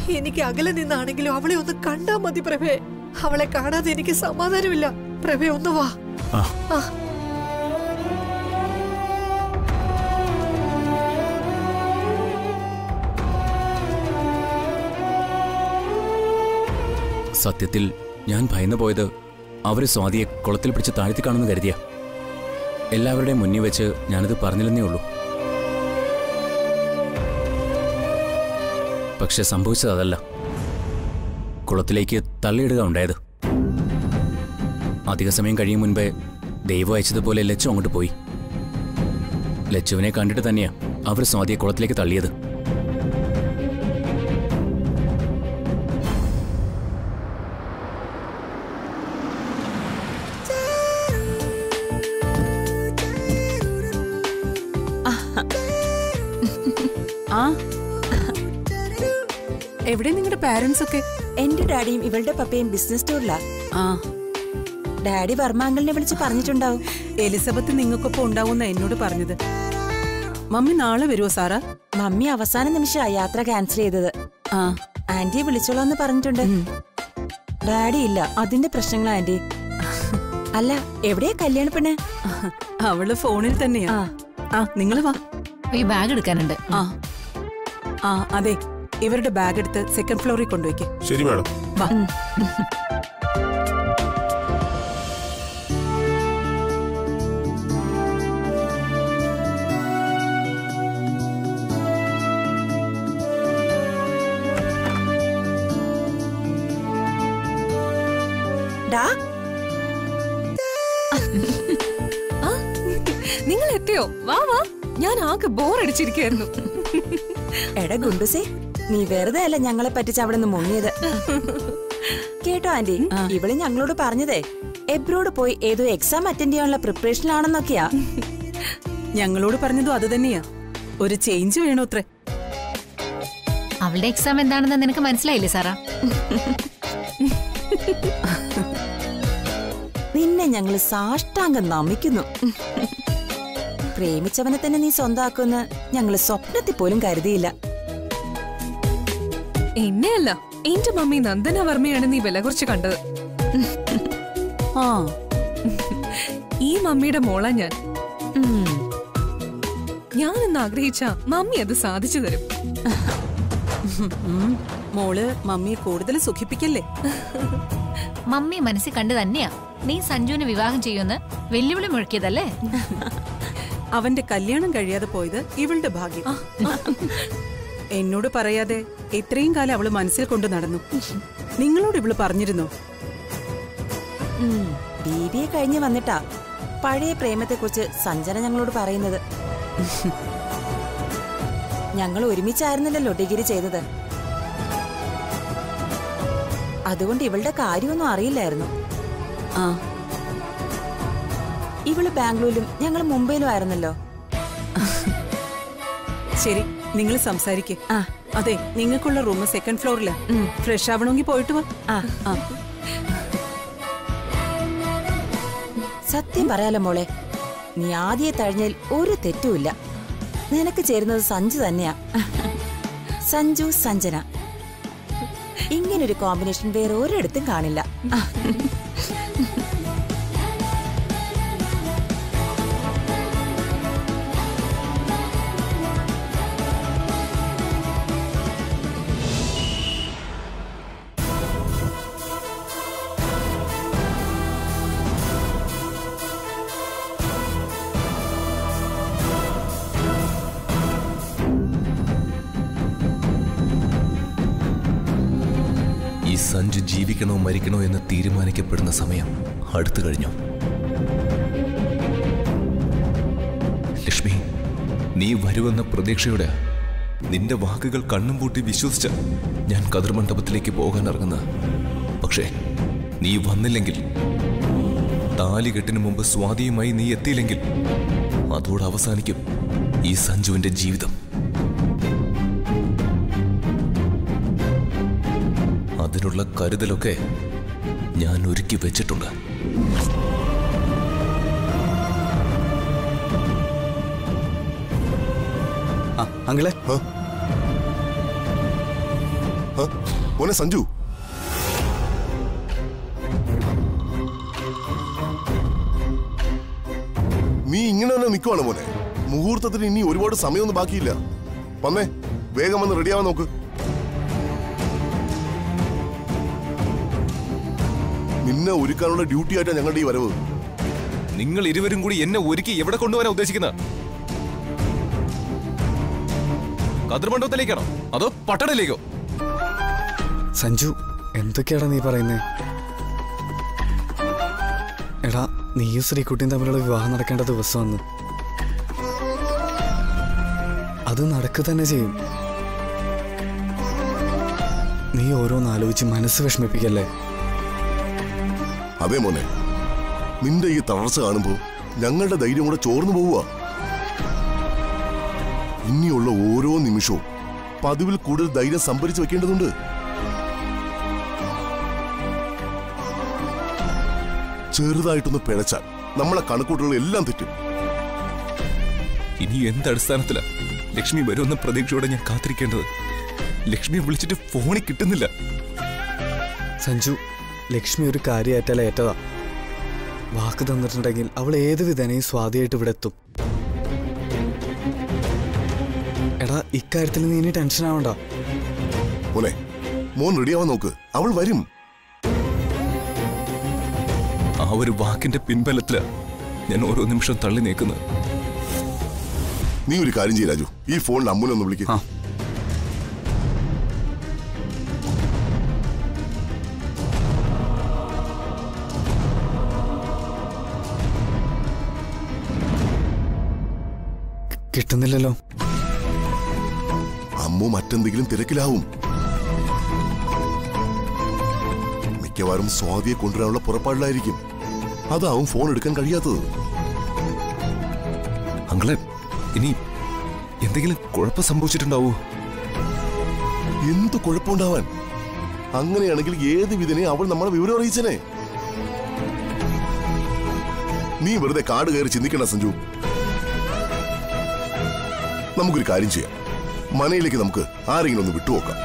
എനിക്ക് അകലെ നിന്നാണെങ്കിലും അവളെ ഒന്ന് കണ്ടാ മതി പ്രഭേ അവളെ കാണാതെ എനിക്ക് സമാധാനമില്ല പ്രഭേ ഒന്ന് വാ ആ ആ സത്യത്തിൽ ഞാൻ ഭയന്നു പോയത് അവര് സ്വാതിയെ കുളത്തിൽ പിടിച്ച് താഴ്ത്തി കാണുമെന്ന് കരുതിയ എല്ലാവരുടെയും മുന്നിൽ വെച്ച് ഞാനത് പറഞ്ഞില്ലെന്നേ ഉള്ളൂ പക്ഷെ സംഭവിച്ചത് അതല്ല കുളത്തിലേക്ക് തള്ളിയിടുക ഉണ്ടായത് അധിക സമയം കഴിയും മുൻപേ ദൈവം അയച്ചതുപോലെ ലച്ചു അങ്ങോട്ട് പോയി ലച്ചുവിനെ കണ്ടിട്ട് തന്നെയാ അവർ സ്വാതിയെ കുളത്തിലേക്ക് തള്ളിയത് ആ എവിടെ നിങ്ങളുടെ പാരന്റ്സ് ഒക്കെ എന്റെ ഡാഡിയും ഇവളുടെ പപ്പയും ബിസിനസ് ടൂറിലാ ആ ഡാഡി വർമാങ്കലിനെ വിളിച്ച് പറഞ്ഞിട്ടുണ്ടാവും എലിസബത്ത് നിങ്ങൾക്കൊപ്പം ഉണ്ടാവുന്ന എന്നോട് പറഞ്ഞത് മമ്മി നാളെ വരുമോ സാറാ മമ്മി അവസാന നിമിഷമാ യാത്ര ക്യാൻസൽ ചെയ്തത് ആ ആന്റിയെ വിളിച്ചോളാന്ന് പറഞ്ഞിട്ടുണ്ട് ഡാഡി ഇല്ല അതിന്റെ പ്രശ്നങ്ങളാ ആന്റി അല്ല എവിടെയാ കല്യാണ പെണ്ണ് അവള് ഫോണിൽ തന്നെയാ ആ. ആ നിങ്ങൾ വാ ഈ ബാഗ് എടുക്കാനുണ്ട് ആ ആ അതെ ഇവരുടെ ബാഗ് എടുത്ത് സെക്കൻഡ് ഫ്ലോറിൽ കൊണ്ടുവയ്ക്ക് ശരി മാഡം വാ ഡാ നിങ്ങൾ എത്തിയോ വാ വാ ഞാൻ ആകെ ബോർ അടിച്ചിരിക്കായിരുന്നു എടാ ഗുണ്ടുസേ നീ വെറുതെ അല്ല ഞങ്ങളെ പറ്റിച്ച് അവിടെ നിന്ന് മുങ്ങിയത് കേട്ടോ ആന്റി ഇവള് ഞങ്ങളോട് പറഞ്ഞതേ എബ്രോഡ് പോയി ഏതോ എക്സാം അറ്റൻഡ് ചെയ്യാനുള്ള പ്രിപ്പറേഷനിലാണെന്നൊക്കെയാ ഞങ്ങളോട് പറഞ്ഞതും അത് തന്നെയാ ഒരു ചേഞ്ച് വേണോത്രേ അവളുടെ എക്സാം എന്താണെന്ന് നിനക്ക് മനസ്സിലായില്ലേ സാറാ നിന്നെ ഞങ്ങൾ സാഷ്ടാംഗം നമിക്കുന്നു പ്രേമിച്ചവനെ തന്നെ നീ സ്വന്തമാക്കുമെന്ന് ഞങ്ങൾ സ്വപ്നത്തിൽ പോലും കരുതിയില്ല എന്നെയല്ല എന്റെ മമ്മി നന്ദന വർമ്മയാണ് നീ വില കുറിച്ച് കണ്ടത് ആ ഈ മമ്മിയുടെ മോളാ ഞാൻ ഉം. ഞാൻ എന്ന് ആഗ്രഹിച്ച മമ്മി അത് സാധിച്ചു തരും ഉം. മോള് മമ്മിയെ കൂടുതൽ സുഖിപ്പിക്കല്ലേ മമ്മി മനസ്സിൽ കണ്ടു തന്നെയാ നീ സഞ്ജുവിനെ വിവാഹം ചെയ്യുമെന്ന് വെല്ലുവിളി മുഴക്കിയതല്ലേ അവന്റെ കല്യാണം കഴിയാതെ പോയത് ഇവളുടെ ഭാഗ്യം എന്നോട് പറയാതെ ഇത്രയും കാലം അവള് മനസ്സിൽ കൊണ്ട് നടന്നു നിങ്ങളോട് ഇവള് പറഞ്ഞിരുന്നോ ഉം. ബി ബി എ കഴിഞ്ഞ് വന്നിട്ടാ പഴയ പ്രേമത്തെക്കുറിച്ച് സഞ്ജന ഞങ്ങളോട് പറയുന്നത് ഞങ്ങൾ ഒരുമിച്ചായിരുന്നില്ലല്ലോ ഡിഗ്രി ചെയ്തത് അതുകൊണ്ട് ഇവളുടെ കാര്യമൊന്നും അറിയില്ലായിരുന്നു ആ ഇവള് ബാംഗ്ലൂരിലും ഞങ്ങൾ മുംബൈയിലും ആയിരുന്നല്ലോ ശരി നിങ്ങൾ സംസാരിക്കേ ആ അതെ നിങ്ങൾക്കുള്ള റൂം സെക്കൻഡ് ഫ്ലോറിലാ ഫ്രഷ് ആവണമെങ്കിൽ പോയിട്ട് വാ ആ ആ സത്യം പറയാലോ മോളെ നീ ആദ്യെ തഴഞ്ഞതിൽ ഒരു തെറ്റുമില്ല നിനക്ക് ചേരുന്നത് സഞ്ജു തന്നെയാ സഞ്ജു സഞ്ജന ഇങ്ങനൊരു കോമ്പിനേഷൻ വേറെ ഒരിടത്തും കാണില്ല ഈ സഞ്ജു ജീവിക്കണോ മരിക്കണോ എന്ന് തീരുമാനിക്കപ്പെടുന്ന സമയം അടുത്തു കഴിഞ്ഞു ലക്ഷ്മി നീ വരുമെന്ന പ്രതീക്ഷയോടെ നിന്റെ വാക്കുകൾ കണ്ണും പൂട്ടി വിശ്വസിച്ച ഞാൻ കതിർമണ്ഡപത്തിലേക്ക് പോകാൻ ഇറങ്ങുന്ന പക്ഷേ നീ വന്നില്ലെങ്കിൽ താലികെട്ടിന് മുമ്പ് സ്വാതിയുമായി നീ എത്തിയില്ലെങ്കിൽ അതോടെ അവസാനിക്കും ഈ സഞ്ജുവിന്റെ ജീവിതം അതിനുള്ള കരുതലൊക്കെ ഞാൻ ഒരുക്കി വെച്ചിട്ടുണ്ട് ആ അങ്കിളെ ആ? മോനെ സഞ്ജു നീ ഇങ്ങനെ തന്നെ നിൽക്കുവാണ് മോനെ മുഹൂർത്തത്തിന് ഇനി ഒരുപാട് സമയമൊന്നും ബാക്കിയില്ല വന്നേ വേഗം വന്ന് റെഡിയാവാൻ നോക്ക് നിന്നെ ഒരുക്കാനുള്ള ഡ്യൂട്ടി ആയിട്ടാ ഞങ്ങളുടെ ഈ വരവ് നിങ്ങൾ ഇരുവരും കൂടി എന്നെ ഒരുക്കി എവിടെ കൊണ്ടുപോകാൻ ഉദ്ദേശിക്കുന്നത് കതിർമണ്ഡപത്തിലേക്കാണോ അതോ പട്ടണയിലേക്കോ സഞ്ജു എന്തൊക്കെയാടാ നീ പറയുന്നേ എടാ നീയും ശ്രീകുട്ടിയും തമ്മിലുള്ള വിവാഹം നടക്കേണ്ട ദിവസം വന്ന് അത് നടക്കുക തന്നെ ചെയ്യും നീ ഓരോന്ന് ആലോചിച്ച് മനസ്സ് വിഷമിപ്പിക്കല്ലേ അതെ മോനെ നിന്റെ ഈ തളർച്ച കാണുമ്പോ ഞങ്ങളുടെ ധൈര്യം കൂടെ ചോർന്നു പോവുക ഇനിയുള്ള ഓരോ നിമിഷവും പതിവിൽ കൂടുതൽ ധൈര്യം സംഭരിച്ചു വെക്കേണ്ടതുണ്ട് ചെറുതായിട്ടൊന്ന് പിഴച്ചാൽ നമ്മളെ കണക്കൂട്ടുകൾ എല്ലാം തെറ്റും ഇനി എന്ത് അടിസ്ഥാനത്തിലാ ലക്ഷ്മി വരുമെന്ന പ്രതീക്ഷയോടെ ഞാൻ കാത്തിരിക്കേണ്ടത് ലക്ഷ്മിയെ വിളിച്ചിട്ട് ഫോണിൽ കിട്ടുന്നില്ല സഞ്ജു ലക്ഷ്മി ഒരു കാര്യമായിട്ടല്ല ഏറ്റതാ വാക്ക് തന്നിട്ടുണ്ടെങ്കിൽ അവൾ ഏത് വിധേനയും സ്വാതിയായിട്ട് ഇവിടെ എത്തും എടാ ഇക്കാര്യത്തിൽ നീ ഇനി ടെൻഷൻ ആവണ്ട മോനെ മോൻ റെഡിയാവാൻ നോക്ക് അവൾ വരും ആ ഒരു വാക്കിന്റെ പിൻബലത്തിലാ ഞാൻ ഓരോ നിമിഷം തള്ളി നീക്കുന്നത് നീ ഒരു കാര്യം ചെയ്യ രാജു ഈ ഫോണിൽ അമ്മുനെ ഒന്ന് വിളിക്കും ആ. കിട്ടുന്നില്ലല്ലോ അമ്മു മറ്റെന്തെങ്കിലും തിരക്കിലാവും മിക്കവാറും സ്വാതിയെ കൊണ്ടുവരാനുള്ള പുറപ്പാടിലായിരിക്കും അതാവും ഫോൺ എടുക്കാൻ കഴിയാത്തത് അങ്ങളെ ഇനി എന്തെങ്കിലും കുഴപ്പം സംഭവിച്ചിട്ടുണ്ടാവോ എന്ത് കുഴപ്പമുണ്ടാവാൻ അങ്ങനെയാണെങ്കിൽ ഏത് വിധനെ അവൾ നമ്മളെ വിവരം അറിയിച്ചനെ നീ വെറുതെ കാട് കയറി ചിന്തിക്കണ്ട സഞ്ജു നമുക്കൊരു കാര്യം ചെയ്യാം മനയിലേക്ക് നമുക്ക് ആരെങ്കിലും ഒന്ന് വിട്ടുനോക്കാം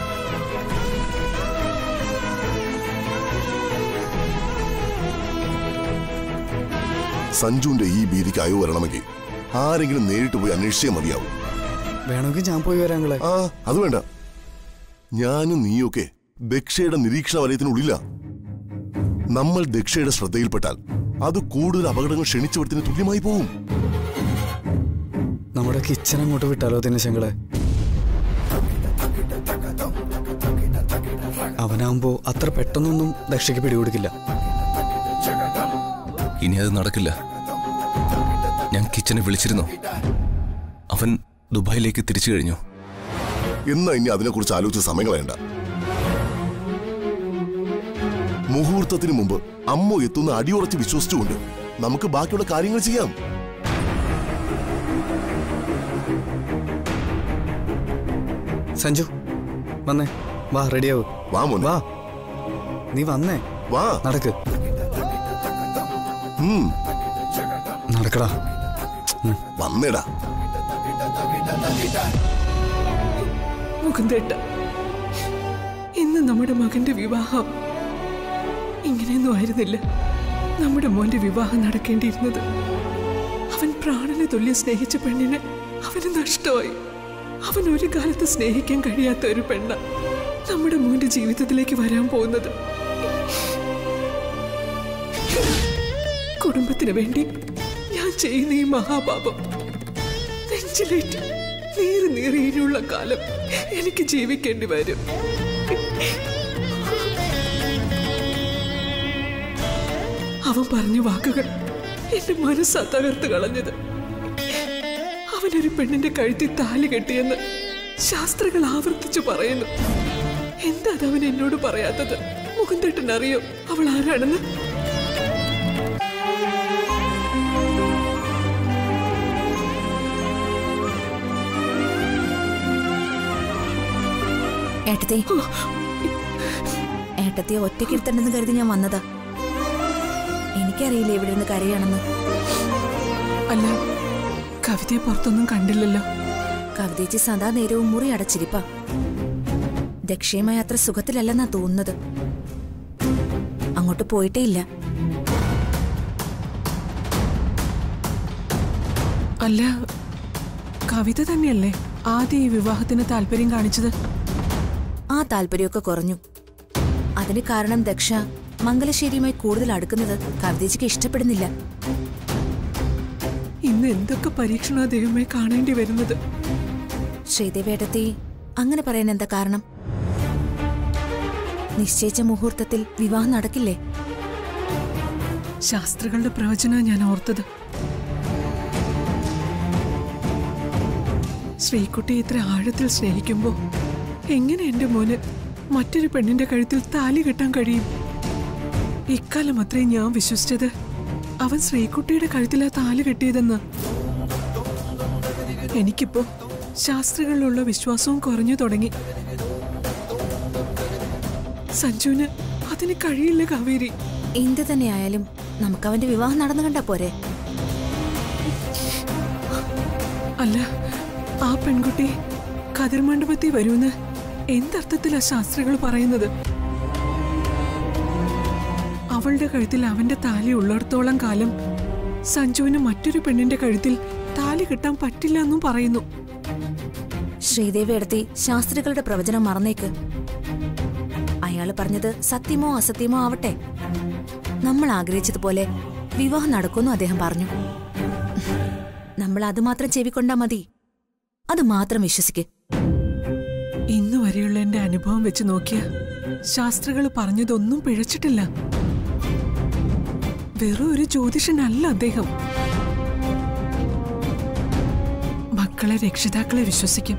സഞ്ജുവിന്റെ ഈ ഭീതിക്ക് അയവ് വരണമെങ്കിൽ ആരെങ്കിലും നേരിട്ട് പോയി അന്വേഷിച്ചേ മതിയാവും വേണമെങ്കിൽ ഞാൻ പോയി വരാങ്ങളെ ആ അത് വേണ്ട ഞാനും നീയൊക്കെ ദക്ഷയുടെ നിരീക്ഷണ വലയത്തിനുള്ളില്ല നമ്മൾ ദക്ഷയുടെ ശ്രദ്ധയിൽപ്പെട്ടാൽ അത് കൂടുതൽ അപകടങ്ങൾ ക്ഷണിച്ചു വരുത്തിന് തുല്യമായി പോവും നമ്മുടെ കിച്ചൺ അങ്ങോട്ട് വിട്ടാലോ ദിനശങ്കളെ അവനാവുമ്പോ അത്ര പെട്ടെന്നൊന്നും ദക്ഷയ്ക്ക് പിടികൊടുക്കില്ല ഇനി അത് നടക്കില്ല ഞാൻ കിച്ചനെ വിളിച്ചിരുന്നു അവൻ ദുബായിലേക്ക് തിരിച്ചു കഴിഞ്ഞു എന്നാ ഇനി അതിനെക്കുറിച്ച് ആലോചിച്ച് സമയം കളയണ്ട മുഹൂർത്തത്തിന് മുമ്പ് അമ്മ എത്തുന്ന അടിയുറച്ച് വിശ്വസിച്ചുകൊണ്ട് നമുക്ക് ബാക്കിയുള്ള കാര്യങ്ങൾ ചെയ്യാം സഞ്ജു വന്നേ വാ റെഡിയാവൂ വാ മോനെ വാ നീ വന്നേ വാ നടക്ക് ഉം, നടക്കടാ വന്നേടാ മുകുന്ദേട്ട ഇന്ന് നമ്മുടെ മകന്റെ വിവാഹം ഇങ്ങനെയൊന്നും ആയിരുന്നില്ല നമ്മുടെ മോന്റെ വിവാഹം നടക്കേണ്ടിയിരുന്നത് അവൻ പ്രാണനെ തുല്യം സ്നേഹിച്ച പെണ്ണിനെ അവന് നഷ്ടമായി അവൻ ഒരു കാലത്ത് സ്നേഹിക്കാൻ കഴിയാത്ത ഒരു പെണ്ണ നമ്മുടെ മോന്റെ ജീവിതത്തിലേക്ക് വരാൻ പോകുന്നത് കുടുംബത്തിന് വേണ്ടി ഞാൻ ചെയ്യുന്ന ഈ മഹാപാപം നെഞ്ചിലേറ്റ് നീറി നീറിയുള്ള കാലം എനിക്ക് ജീവിക്കേണ്ടി വരും അവൻ പറഞ്ഞ വാക്കുകൾ എന്റെ മനസ്സാ തകർത്ത് കളഞ്ഞത് അവനൊരു പെണ്ണിന്റെ കഴുത്തിൽ താലി കെട്ടിയെന്ന് ശാസ്ത്രങ്ങൾ ആവർത്തിച്ചു പറയുന്നു എന്താ അവൻ എന്നോട് പറയാത്തത് മുകുന്ദേട്ടൻ അറിയോ അവൾ ആരാണെന്ന് ഏട്ടത്തെ ഏട്ടത്തെ ഒറ്റയ്ക്കിരുത്തണ്ടെന്ന് കരുതി ഞാൻ വന്നതാ എനിക്കറിയില്ല ഇവിടെ നിന്ന് കരയാണെന്ന് അല്ല കവിതയെ പുറത്തൊന്നും കണ്ടില്ലല്ലോ കവിതേച്ചി സദാ നേരവും മുറി അടച്ചിരിപ്പാ ദക്ഷയുമായി അത്ര സുഖത്തിലല്ലെന്നാ തോന്നുന്നത് അങ്ങോട്ട് പോയിട്ടേ ഇല്ല അല്ല കവിത തന്നെയല്ലേ ആദ്യം ഈ വിവാഹത്തിന് താല്പര്യം കാണിച്ചത് ആ താല്പര്യമൊക്കെ കുറഞ്ഞു അതിന് കാരണം ദക്ഷ മംഗലശ്ശേരിയുമായി കൂടുതൽ അടുക്കുന്നത് കവിതയ്ക്ക് ഇഷ്ടപ്പെടുന്നില്ല ഇന്ന് എന്തൊക്കെ പരീക്ഷണ ദൈവമേ കാണേണ്ടി വരുന്നത് ശ്രീദേവേടത്തി അങ്ങനെ പറയാൻ എന്താ കാരണം നിശ്ചയിച്ച മുഹൂർത്തത്തിൽ വിവാഹം നടക്കില്ലേ ശാസ്ത്രികളുടെ പ്രവചന ഞാൻ ഓർത്തത് ശ്രീകുട്ടി ഇത്ര ആഴത്തിൽ സ്നേഹിക്കുമ്പോ എങ്ങനെ എന്റെ മോന് മറ്റൊരു പെണ്ണിന്റെ കഴുത്തിൽ താലി കെട്ടാൻ കഴിയും ഇക്കാലം അത്രയും ഞാൻ വിശ്വസിച്ചത് അവൻ ശ്രീകുട്ടിയുടെ കഴുത്തിലാ താലി കെട്ടിയതെന്ന് എനിക്കിപ്പോ ശാസ്ത്രികളിലുള്ള വിശ്വാസവും കുറഞ്ഞു തുടങ്ങി സഞ്ജുവിന് അതിന് കഴിയില്ല കാവേരി എന്ത് തന്നെയായാലും നമുക്ക് അവന്റെ വിവാഹം നടന്നു കണ്ടാ പോരെ അല്ല ആ പെൺകുട്ടി കതിർമണ്ഡപത്തിൽ വരുമെന്ന് എന്തർത്ഥത്തിലാ ശാസ്ത്രികൾ പറയുന്നത് അവളുടെ കഴുത്തിൽ അവന്റെ താലി ഉള്ളിടത്തോളം കാലം സഞ്ജുവിന് മറ്റൊരു പെണ്ണിന്റെ കഴുത്തിൽ താലി കിട്ടാൻ പറ്റില്ല എന്നും പറയുന്നു ശ്രീദേവി എടുത്തി ശാസ്ത്രികളുടെ പ്രവചനം മറന്നേക്ക് അയാള് പറഞ്ഞത് സത്യമോ അസത്യമോ ആവട്ടെ നമ്മൾ ആഗ്രഹിച്ചതുപോലെ വിവാഹം നടക്കുമെന്നും അദ്ദേഹം പറഞ്ഞു നമ്മൾ അത് മാത്രം ചെവിക്കൊണ്ടാ മതി അത് മാത്രം വിശ്വസിക്ക് ഇന്നു വരെയുള്ള എന്റെ അനുഭവം വെച്ച് നോക്കിയ ശാസ്ത്രികൾ പറഞ്ഞതൊന്നും പിഴച്ചിട്ടില്ല വെറും ഒരു ജ്യോതിഷനല്ല അദ്ദേഹം മക്കളെ രക്ഷിതാക്കളെ വിശ്വസിക്കും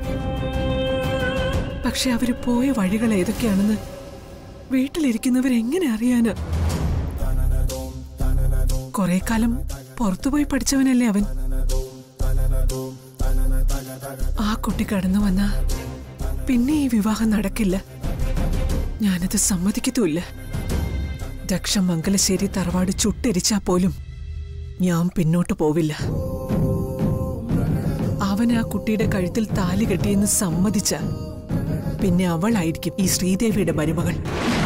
പക്ഷെ അവര് പോയ വഴികൾ ഏതൊക്കെയാണെന്ന് വീട്ടിലിരിക്കുന്നവരെങ്ങനെ അറിയാന് കുറെ കാലം പുറത്തുപോയി പഠിച്ചവനല്ലേ അവൻ ആ കുട്ടി കടന്നു വന്ന പിന്നെ ഈ വിവാഹം നടക്കില്ല ഞാനത് സമ്മതിക്കത്തുമില്ല ദക്ഷം മംഗലശ്ശേരി തറവാട് ചുട്ടെരിച്ചാ പോലും ഞാൻ പിന്നോട്ട് പോവില്ല അവൻ ആ കുട്ടിയുടെ കഴുത്തിൽ താലി കെട്ടിയെന്ന് സമ്മതിച്ച പിന്നെ അവളായിരിക്കും ഈ ശ്രീദേവിയുടെ മരുമകൾ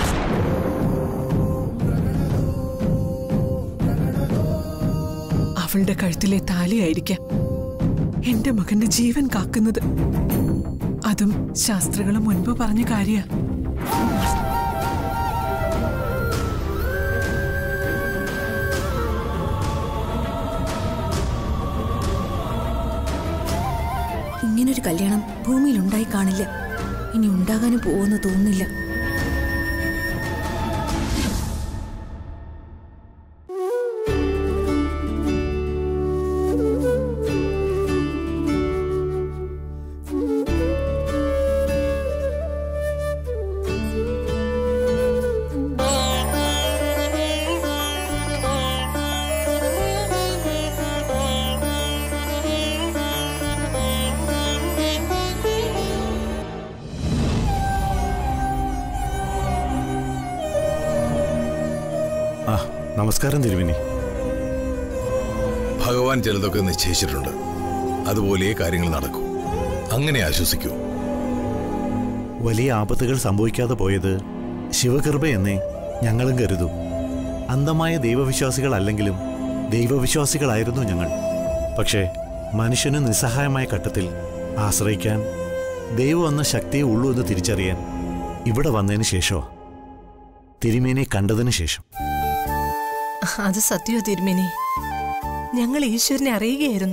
അവളുടെ കഴുത്തിലെ താലിയായിരിക്കാം എന്റെ മകന്റെ ജീവൻ കാക്കുന്നത് അതും ശാസ്ത്രികൾ മുൻപ് പറഞ്ഞ കാര്യ ഇങ്ങനൊരു കല്യാണം ഭൂമിയിൽ ഉണ്ടായി കാണില്ല ഇനി ഉണ്ടാകാനും പോവെന്ന് തോന്നുന്നില്ല ആ നമസ്കാരം തിരുമേനി ഭഗവാൻ ചിലതൊക്കെ നിശ്ചയിച്ചിട്ടുണ്ട് അതുപോലെ കാര്യങ്ങൾ നടക്കൂ അങ്ങനെ ആശ്വസിക്കൂ വലിയ ആപത്തുകൾ സംഭവിക്കാതെ പോയത് ശിവകൃപയെന്നേ ഞങ്ങളും കരുതൂ അന്ധമായ ദൈവവിശ്വാസികളല്ലെങ്കിലും ദൈവവിശ്വാസികളായിരുന്നു ഞങ്ങൾ പക്ഷേ മനുഷ്യന് നിസ്സഹായമായ ഘട്ടത്തിൽ ആശ്രയിക്കാൻ ദൈവം എന്ന ശക്തിയെ ഉള്ളൂ എന്ന് തിരിച്ചറിയാൻ ഇവിടെ വന്നതിന് ശേഷമോ തിരുമേനെ കണ്ടതിന് ശേഷം അത് സത്യോ തിരുമേനി ഞങ്ങൾ ഈശ്വരനെ അറിയുകയായിരുന്നു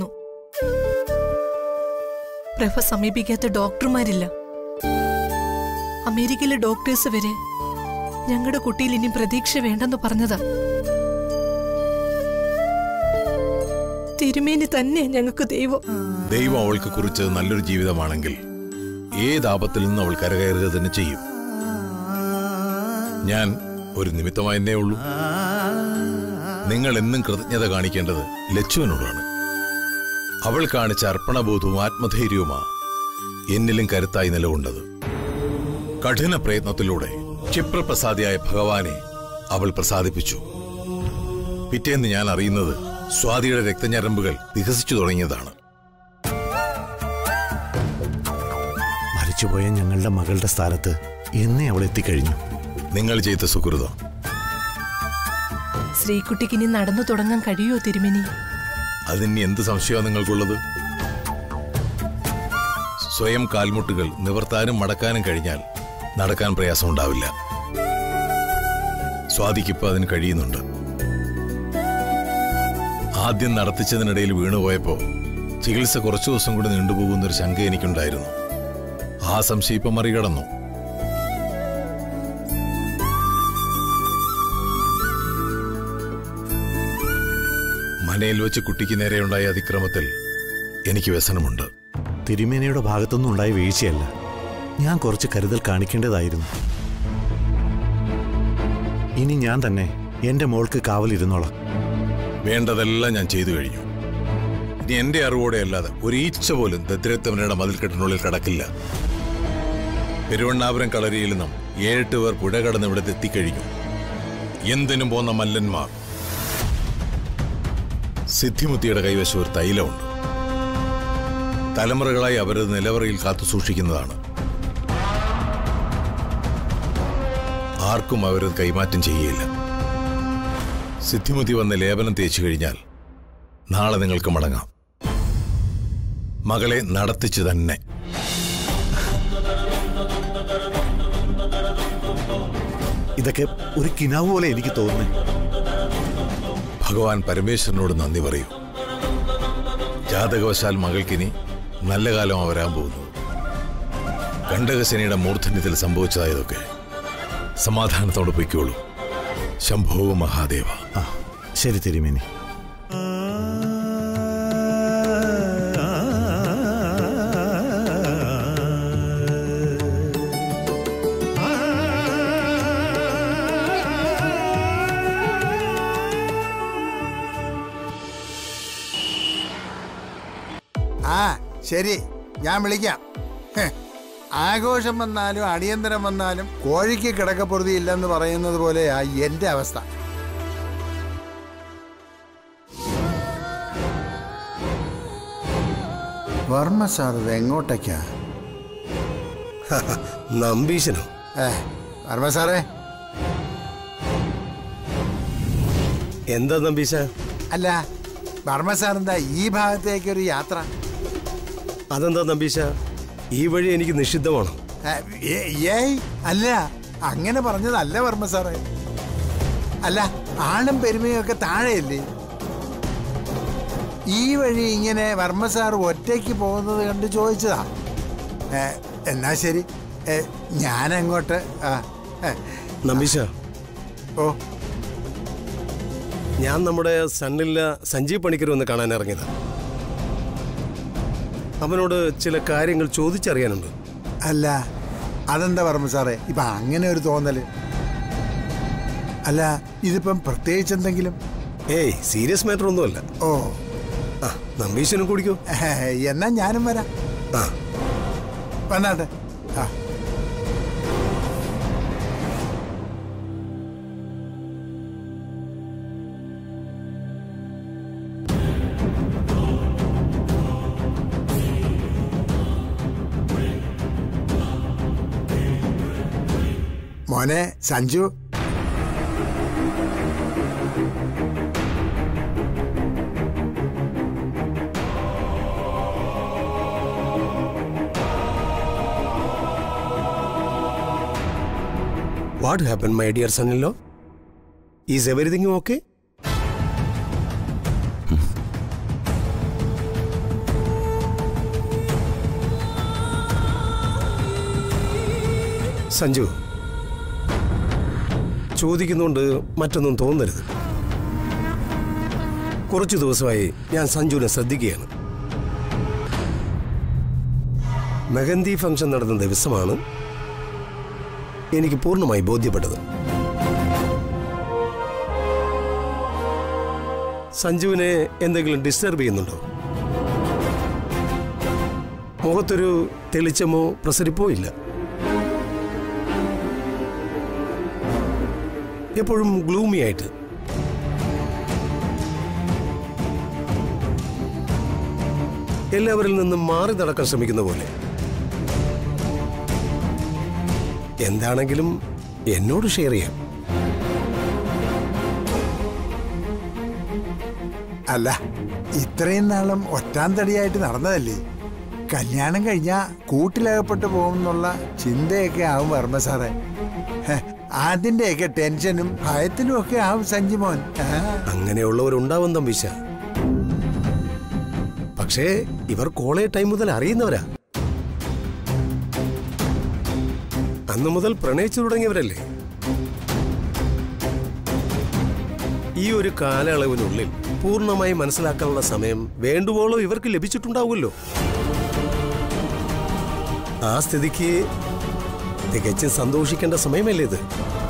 പ്രഭ സമീപിക്കാത്ത ഡോക്ടർമാരില്ല അമേരിക്കയിലെ ഡോക്ടേഴ്സ് വരെ ഞങ്ങളുടെ കുട്ടിയിൽ ഇനി പ്രതീക്ഷ വേണ്ടെന്ന് പറഞ്ഞതാ തിരുമേനി തന്നെ ഞങ്ങൾക്ക് ദൈവം ദൈവം അവൾക്ക് കുറിച്ചത് നല്ലൊരു ജീവിതമാണെങ്കിൽ ഏത് ആപത്തിൽ നിന്നും അവൾ കരകയറുക തന്നെ ചെയ്യും ഞാൻ ഒരു നിമിത്തമായെന്നേ ഉള്ളൂ നിങ്ങൾ എന്നും കൃതജ്ഞത കാണിക്കേണ്ടത് ലച്ചുവിനോടാണ് അവൾ കാണിച്ച അർപ്പണബോധവും ആത്മധൈര്യവുമാ എന്നിലും കരുത്തായി നിലകൊണ്ടത് കഠിന പ്രയത്നത്തിലൂടെ ക്ഷിപ്രപ്രസാദിയായ ഭഗവാനെ അവൾ പ്രസാദിപ്പിച്ചു പിറ്റേന്ന് ഞാൻ അറിയുന്നത് സ്വാതിയുടെ രക്തഞരമ്പുകൾ വികസിച്ചു തുടങ്ങിയതാണ് മരിച്ചുപോയ ഞങ്ങളുടെ മകളുടെ സ്ഥാനത്ത് എന്നേ അവൾ എത്തിക്കഴിഞ്ഞു നിങ്ങൾ ചെയ്ത സുഹൃതം ശ്രീകുട്ടിക്ക് ഇനി നടന്നു തുടങ്ങാൻ കഴിയുമോ തിരുമേനി അതിന് എന്ത് സംശയമാണ് നിങ്ങൾക്കുള്ളത് സ്വയം കാൽമുട്ടുകൾ നിവർത്താനും മടക്കാനും കഴിഞ്ഞാൽ നടക്കാൻ പ്രയാസമുണ്ടാവില്ല സ്വാതിക്കിപ്പോ അതിന് കഴിയുന്നുണ്ട് ആദ്യം നടത്തിച്ചതിനിടയിൽ വീണുപോയപ്പോ ചികിത്സ കുറച്ചു ദിവസം കൂടി നീണ്ടുപോകുന്നൊരു ശങ്ക എനിക്കുണ്ടായിരുന്നു ആ സംശയം ഇപ്പം മറികടന്നു മനയിൽ വെച്ച് കുട്ടിക്ക് നേരെയുണ്ടായ അതിക്രമത്തിൽ എനിക്ക് വ്യസനമുണ്ട് തിരുമേനയുടെ ഭാഗത്തുനിന്നും ഉണ്ടായ വീഴ്ചയല്ല ഞാൻ കുറച്ച് കരുതൽ കാണിക്കേണ്ടതായിരുന്നു ഇനി ഞാൻ തന്നെ എന്റെ മോൾക്ക് കാവലിരുന്നോളാം വേണ്ടതെല്ലാം ഞാൻ ചെയ്തു കഴിഞ്ഞു ഇനി എന്റെ അറിവോടെ അല്ലാതെ ഒരു ഈച്ച പോലും ദദ്രത്തമനയുടെ മതിൽക്കെട്ടിനുള്ളിൽ കടക്കില്ല പെരുവണ്ണാപുരം കളരിയിൽ നിന്നും ഏഴെട്ട് പേർ പുഴ കടന്ന് ഇവിടെ എത്തിക്കഴിഞ്ഞു എന്തിനും പോന്ന മല്ലന്മാർ സിദ്ധിമുത്തിയുടെ കൈവശം ഒരു തൈലമുണ്ട് തലമുറകളായി അവരത് നിലവറയിൽ കാത്തു സൂക്ഷിക്കുന്നതാണ് ആർക്കും അവരത് കൈമാറ്റം ചെയ്യില്ല സിദ്ധിമുത്തി വന്ന് ലേപനം തേച്ചു കഴിഞ്ഞാൽ നാളെ നിങ്ങൾക്ക് മടങ്ങാം മകളെ നടത്തിച്ചു തന്നെ ഇതൊക്കെ ഒരു കിനാവ് പോലെ എനിക്ക് തോന്നുന്നു ഭഗവാൻ പരമേശ്വരനോട് നന്ദി പറയൂ ജാതകവശാൽ മകൾക്കിനി നല്ല കാലം വരാൻ പോകുന്നു കണ്ടകശനിയുടെ മൂർധന്യത്തിൽ സംഭവിച്ചതായതൊക്കെ സമാധാനത്തോടെ പൊയ്ക്കോളൂ ശംഭോ മഹാദേവ ആ ശരി തിരുമേനി ആ ശരി ഞാൻ വിളിക്കാം ഹെ, ആഘോഷം വന്നാലും അടിയന്തരം വന്നാലും കോഴിക്ക് കിടക്കപ്പൊറുതി ഇല്ലെന്ന് പറയുന്നത് പോലെയാ എന്റെ അവസ്ഥ വർമ്മ സാർ ഇത് എങ്ങോട്ടേക്കാ നമ്പീശനോ ഏ വർമ്മ സാറേ എന്താ നമ്പീശ അല്ല വർമ്മ സാർ എന്താ ഈ ഭാഗത്തേക്ക് ഒരു യാത്ര അതെന്താ നമ്പീശ ഈ വഴി എനിക്ക് നിഷിദ്ധമാണ് ഏ, ഏ- ഏയ് അല്ല അങ്ങനെ പറഞ്ഞതല്ല വർമ്മ സാറേ അല്ല ആളും പെരുമയും ഒക്കെ താഴെയല്ലേ ഈ വഴി ഇങ്ങനെ വർമ്മ സാർ ഒറ്റയ്ക്ക് പോകുന്നത് കണ്ട് ചോദിച്ചതാ ഏ, എന്നാ ശരി ഏ, ഞാനങ്ങോട്ട് ആ, ഏ, നമ്പീശ ഓ ഞാൻ നമ്മുടെ സണ്ണില്ല സഞ്ജീവ് പണിക്കർ ഒന്ന് കാണാൻ ഇറങ്ങിയതാ അവനോട് ചില കാര്യങ്ങൾ ചോദിച്ചറിയാനുണ്ട് അല്ല അതെന്താ വർമ്മ സാറേ ഇപ്പൊ അങ്ങനെ ഒരു തോന്നല് അല്ല ഇതിപ്പം പ്രത്യേകിച്ച് എന്തെങ്കിലും ഏയ് സീരിയസ് മാറ്റർ ഒന്നുമല്ല ഓ ആ നമ്പീശനും കുടിക്കോ എന്നാ ഞാനും വരാം ആ വന്നാട്ടെ ആ മോനെ Sanju what happen my dear സണ്ണിലോ ഈസ് എവറിഥിങ് ഓക്കെ സഞ്ജു ചോദിക്കുന്നുണ്ട് മറ്റൊന്നും തോന്നരുത് കുറച്ചു ദിവസമായി ഞാൻ സഞ്ജുവിനെ ശ്രദ്ധിക്കുകയാണ് മെഹന്തി ഫംഗ്ഷൻ നടന്ന ദിവസമാണ് എനിക്ക് പൂർണ്ണമായി ബോധ്യപ്പെട്ടത് സഞ്ജുവിനെ എന്തെങ്കിലും ഡിസ്റ്റർബ് ചെയ്യുന്നുണ്ടോ മുഖത്തൊരു തെളിച്ചമോ പ്രസരിപ്പോ ഇല്ല എപ്പോഴും ഗ്ലൂമി ആയിട്ട് എല്ലാവരിൽ നിന്നും മാറി നടക്കാൻ ശ്രമിക്കുന്ന പോലെ എന്താണെങ്കിലും എന്നോട് ഷെയർ ചെയ്യാം അല്ല ഇത്രയും നാളും ഒറ്റാം തടിയായിട്ട് നടന്നതല്ലേ കല്യാണം കഴിഞ്ഞാ കൂട്ടിലകപ്പെട്ടു പോകുമെന്നുള്ള ചിന്തയൊക്കെ ആവും വർമ്മ സാറേ ഹെ, അതിന്റെയൊക്കെ ടെൻഷനും ഭയത്തിലും ഒക്കെ ആവും സഞ്ജിമോൻ ആ. അങ്ങനെയുള്ളവരുണ്ടാവും തമ്പീശ പക്ഷേ ഇവർ കോളേജ് ടൈം മുതൽ അറിയുന്നവരാ അന്നു മുതൽ പ്രണയിച്ചു തുടങ്ങിയവരല്ലേ ഈ ഒരു കാലയളവിനുള്ളിൽ പൂർണ്ണമായി മനസ്സിലാക്കാനുള്ള സമയം വേണ്ടുവോളം ഇവർക്ക് ലഭിച്ചിട്ടുണ്ടാവുമല്ലോ ആ സ്ഥിതിക്ക് തികച്ചും സന്തോഷിക്കേണ്ട സമയമല്ലേ ഇത്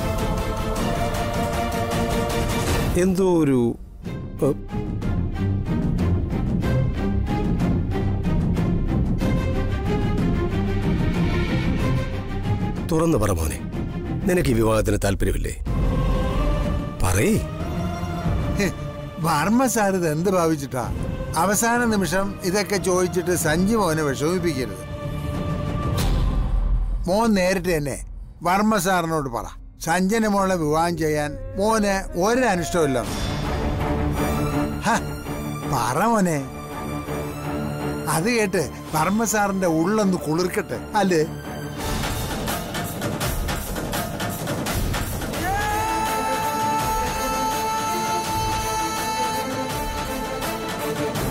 എന്തോ ഒരു ഏ, തുറന്നു പറ മോനെ നിനക്ക് ഈ വിവാഹത്തിന് താല്പര്യമില്ലേ പറയേ ഹെ, വർമ്മ സാർ ഇത് എന്ത് ഭാവിച്ചിട്ടാ അവസാന നിമിഷം ഇതൊക്കെ ചോദിച്ചിട്ട് സഞ്ജി മോനെ വിഷമിപ്പിക്കരുത് മോൻ നേരിട്ട് തന്നെ വർമ്മ സാറിനോട് പറ സഞ്ജന മോളെ വിവാഹം ചെയ്യാൻ മോന് ഒരു അനിഷ്ടമില്ല പറ മോനെ അത് കേട്ട് വർമ്മ സാറിന്റെ ഉള്ളൊന്ന് കുളിർക്കട്ടെ അല്ലേ